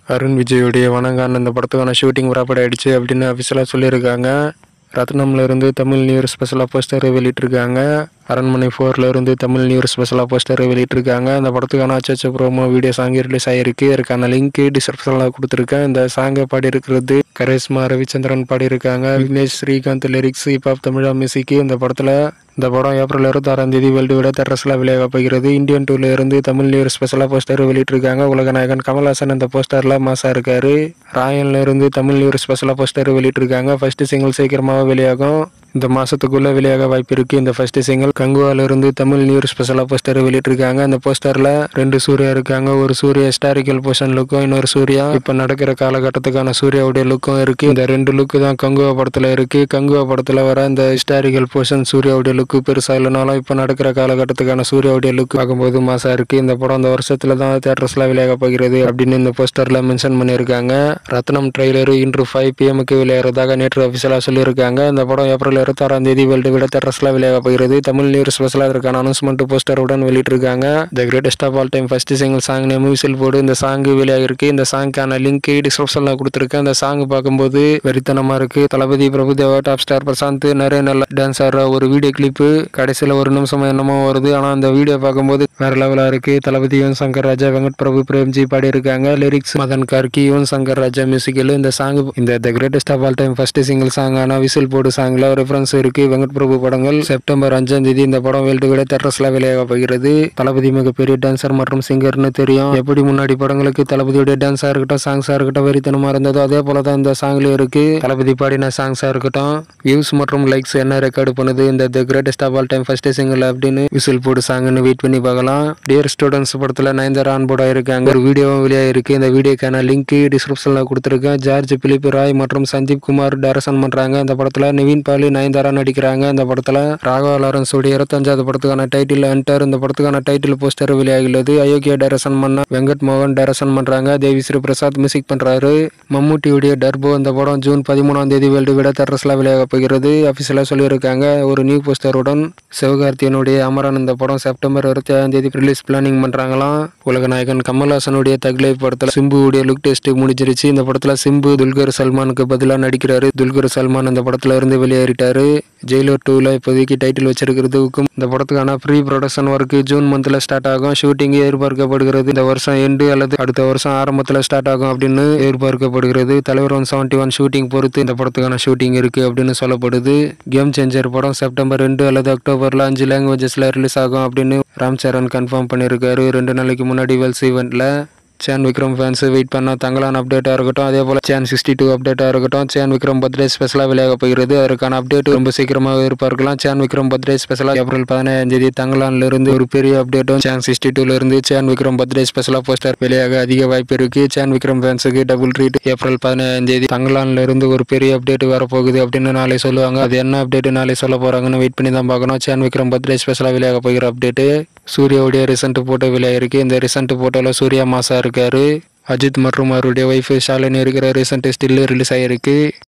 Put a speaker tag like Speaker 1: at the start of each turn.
Speaker 1: அருண் விஜயோடைய வணங்கான் இந்த படத்துக்கான shooting property ஆயிடுச்சு அப்படின்னு அஃபிஷியலாக சொல்லியிருக்காங்க ரத்னம்ல இருந்து தமிழ் நியூ இயர் ஸ்பெஷலாக போஸ்டர் வெளியிட்டிருக்காங்க அரண்மனை ஃபோர்ல இருந்து தமிழ் நியூ இயர் ஸ்பெஷலாக போஸ்டர் வெளியிட்டிருக்காங்க அந்த படத்துக்கான அச்சச்ச ப்ரோமோ வீடியோ சாங் ரிலீஸ் ஆகிருக்கு அதுக்கான லிங்க் டிஸ்கிரிப்ஷனில் கொடுத்துருக்கேன் இந்த சாங்கை பாடி இருக்கிறது கரேஸ்மா ரவிச்சந்திரன் பாடியிருக்காங்க Vignesh Srikanth lyrics hiphop Tamizha music இந்த படத்தில் இந்த படம் ஏப்ரல் இருபத்தாறாம் தேதி வேர்ல்டு விட தேட்டர்ஸில் வெளியாக போகிறது இந்தியன் டூல இருந்து தமிழ் நியூ இயர் ஸ்பெஷலாக போஸ்டர் வெளியிட்டிருக்காங்க உலகநாயகன் கமல்ஹாசன் இந்த போஸ்டரில் மாசா இருக்காரு ராயன்ல இருந்து தமிழ் நியூ இயர் ஸ்பெஷலாக போஸ்டர் வெளியிட்டிருக்காங்க ஃபர்ஸ்ட் சிங்கிள் சீக்கிரமாக வெளியாகும் இந்த மாசத்துக்குள்ள வெளியாக வாய்ப்பு இருக்கு இந்த ஃபர்ஸ்ட் சிங்கிள் கங்குவால இருந்து தமிழ் நியூ இயர் ஸ்பெஷலாக போஸ்டர் வெளியிட்டிருக்காங்க அந்த போஸ்டர்ல ரெண்டு சூர்யா இருக்காங்க ஒரு சூர்யா ஹிஸ்டாரிக்கல் போர்ஷன் லுக்கும் இன்னொரு சூர்யா இப்ப நடக்கிற காலகட்டத்துக்கான சூர்யாவுடைய லுக்கும் இருக்கு இந்த ரெண்டு லுக்கு தான் கங்குவா படத்துல இருக்கு கங்குவா படத்துல வர இந்த ஹிஸ்டாரிக்கல் போர்ஷன் சூர்யாவுடைய லுக்கு பெருசா இல்லைனாலும் இப்ப நடக்கிற காலகட்டத்துக்கான சூர்யாவுடைய லுக் பார்க்கும்போது மாசா இருக்கு இந்த படம் இந்த வருஷத்துல தான் தேட்டர்ஸ்ல வெளியாக போகிறது அப்படின்னு இந்த போஸ்டர்ல மென்ஷன் பண்ணியிருக்காங்க ரத்னம் ட்ரெய்லர் இன்று ஃபைவ் பிஎம்க்கு வெளியேறதாக நேற்று அபிஷியலாக சொல்லியிருக்காங்க இந்த படம் ஏப்ரல் இருபத்தாறாம் தேதி வேர்ல்டு விட தேட்டர்ஸ்ல வெளியாக போகிறது தமிழ் நியூஸ் ஸ்பெஷலாக அதற்கான அனௌன்ஸ்மெண்ட் போஸ்டருடன் வெளியிட்டிருக்காங்க the greatest of all time first single song name whistle போடு இந்த சாங் வெளியாகிருக்கு இந்த சாங்க்கான லிங்க் டிஸ்கிரிப்ஷனில் கொடுத்துருக்கேன் இந்த சாங் பார்க்கும்போது வெறித்தனமா இருக்கு தளபதி பிரபுதேவா டாப் ஸ்டார் பிரசாந்த் நிறைய நல்ல டான்ஸ் ஆடுற ஒரு வீடியோ கிளிப்பு கடைசியில் ஒரு நிமிஷம் என்னமோ வருது ஆனால் அந்த வீடியோ பார்க்கும்போது வேற லெவலாக இருக்கு தளபதி யுவன் சங்கர் ராஜா வெங்கட் பிரபு பிரேம்ஜி பாடியிருக்காங்க லிரிக்ஸ் மதன் கார்கி யுவன் சங்கர் ராஜா மியூசிக்கில் இந்த சாங் இந்த the greatest of all time first single song ஆனா விசில் போடு சாங்ல ரெஃபரன்ஸ் இருக்கு வெங்கட் பிரபு படங்கள் செப்டம்பர் அஞ்சாம் தேதி இந்த படம் வேல்டு விட தேட்டர்ஸ்ல வெளியாக போகிறது தளபதி மிகப்பெரிய டான்சர் மற்றும் சிங்கர்னு தெரியும் எப்படி முன்னாடி படங்களுக்கு தளபதியோட டான்ஸா இருக்கட்டும் சாங்ஸா இருக்கட்டும் வெறித்தனமா இருந்ததோ அதே போல தான் இந்த சாங்லயும் இருக்கு தளபதி பாடின சாங்ஸா இருக்கட்டும் வியூஸ் மற்றும் லைக்ஸ் என்ன ரெக்கார்டு பண்ணுது இந்த the greatest of all time first single அப்படின்னு விசில் போடு சாங்னு வெயிட் பண்ணி பார்க்கலாம் டியர் ஸ்டூடெண்ட்ஸ் படத்துல நயன்தாரா ஆன்போர்ட் ஆயிருக்காங்க ஒரு வீடியோவும் வெளியாயிருக்கு இந்த வீடியோக்கான லிங்க் டிஸ்கிரிப்ஷன்ல கொடுத்துருக்கேன் ஜார்ஜ் பிலிப் ராய் மற்றும் சந்தீப் குமார் டைரக்ஷன் பண்றாங்க இந்த படத்துல நிவின் பாலி நயன்தாரா நடிக்கிறாங்க இந்த படத்துல ராகவா லாரன்ஸ் உடைய இருபத்தஞ்சாவது படத்துக்கான டைட்டில் என்டர் இந்த படத்துக்கான டைட்டில் போஸ்டர் வெளியாகியுள்ளது அயோக்கியா டைரக்ஷன் பண்ண வெங்கட் மோகன் டைரக்ஷன் பண்றாங்க தேவி ஸ்ரீ பிரசாத் மியூசிக் பண்றாரு மம்முட்டியுடைய டர்போ இந்த படம் ஜூன் பதிமூணாம் தேதி வேல்டு விட தேட்டர்ஸ்ல வெளியாக போகிறது அபிஷியலா சொல்லியிருக்காங்க ஒரு நியூ போஸ்டருடன் சிவகார்த்தியனுடைய அமரன் இந்த படம் செப்டம்பர் இருபத்தி ஏழாம் தேதி ரிலீஸ் பிளானிங் பண்றாங்களாம் உலகநாயகன் கமல்ஹாசனுடைய தக்லை படத்துல சிம்புவுடைய லுக் டெஸ்ட் முடிஞ்சிருச்சு இந்த படத்துல சிம்பு துல்கர் சல்மானுக்கு பதிலாக நடிக்கிறாரு துல்கர் சல்மான் இந்த படத்துல இருந்து வெளியேறிட்டாரு ஜெயிலர் டூல இப்போதைக்கு டைட்டில் வச்சிருக்கிறதுக்கும் இந்த படத்துக்கான ப்ரீ ப்ரொடக்ஷன் ஒர்க் ஜூன் மந்த்ல ஸ்டார்ட் ஆகும் ஷூட்டிங் எதிர்பார்க்கப்படுகிறது இந்த வருஷம் எண்டு அல்லது அடுத்த வருஷம் ஆரம்பத்துல ஸ்டார்ட் ஆகும் அப்படின்னு எதிர்பார்க்கப்படுகிறது தலைவர் ஒன் செவன்டி ஒன் ஷூட்டிங் பொறுத்து இந்த படத்துக்கான ஷூட்டிங் இருக்கு அப்படின்னு சொல்லப்படுது கேம் சேஞ்சர் படம் செப்டம்பர் ரெண்டு அல்லது அக்டோபர்ல அஞ்சு லாங்குவேஜஸ்ல ரிலீஸ் ஆகும் அப்படின்னு ராம் சரண் கன்ஃபார்ம் பண்ணியிருக்காரு ரெண்டு நாளைக்கு முன்னாடி வெல்ஸ் ஈவெண்ட்ல சேன் விக்ரம் ஃபேன்ஸ் வெயிட் பண்ண தங்கலான அப்டேட்டாக இருக்கட்டும் அதே போல் சேன் சிக்ஸ்டி டூ அப்டேட்டாக இருக்கட்டும் சேன் விக்ரம் பர்த்டே ஸ்பெஷலாக வெளியாக போகிறது அதற்கான அப்டேட் ரொம்ப சீக்கிரமாக எதிர்பார்க்கலாம் சேன் விக்ரம் பர்த்டே ஸ்பெஷலாக ஏப்ரல் பதினேழாம் தேதி தங்கலான்ல இருந்து ஒரு பெரிய அப்டேட்டும் சேன் சிக்ஸ்டி டூல இருந்து சேன் விக்ரம் பர்த்டே ஸ்பெஷலாக போஸ்டர் வெளியாக அதிக வாய்ப்பு இருக்கு சேன் விக்ரம் ஃபேன்ஸுக்கு டபுள் ட்ரீட் ஏப்ரல் பதினேழாம் தேதி தங்கலான்ல இருந்து ஒரு பெரிய அப்டேட் வரப்போகுது அப்படின்னு நாளை சொல்லுவாங்க அது என்ன அப்டேட் நாளை சொல்ல போறாங்கன்னு வெயிட் பண்ணி தான் பார்க்கணும் சேன் விக்ரம் பர்த்டே ஸ்பெஷலாக வெளியாக போகிற அப்டேட் சூர்யாவுடைய ரிசன்ட் போட்டோ வெளியாயிருக்கு இந்த ரிசன்ட் போட்டோல சூர்யா மாசா இருக்காரு அஜித் மற்றும் அவருடைய ஒய்ஃப் ஷாலினி இருக்கிற ரீசெண்ட் ஸ்டில் ரிலீஸ் ஆகிருக்கு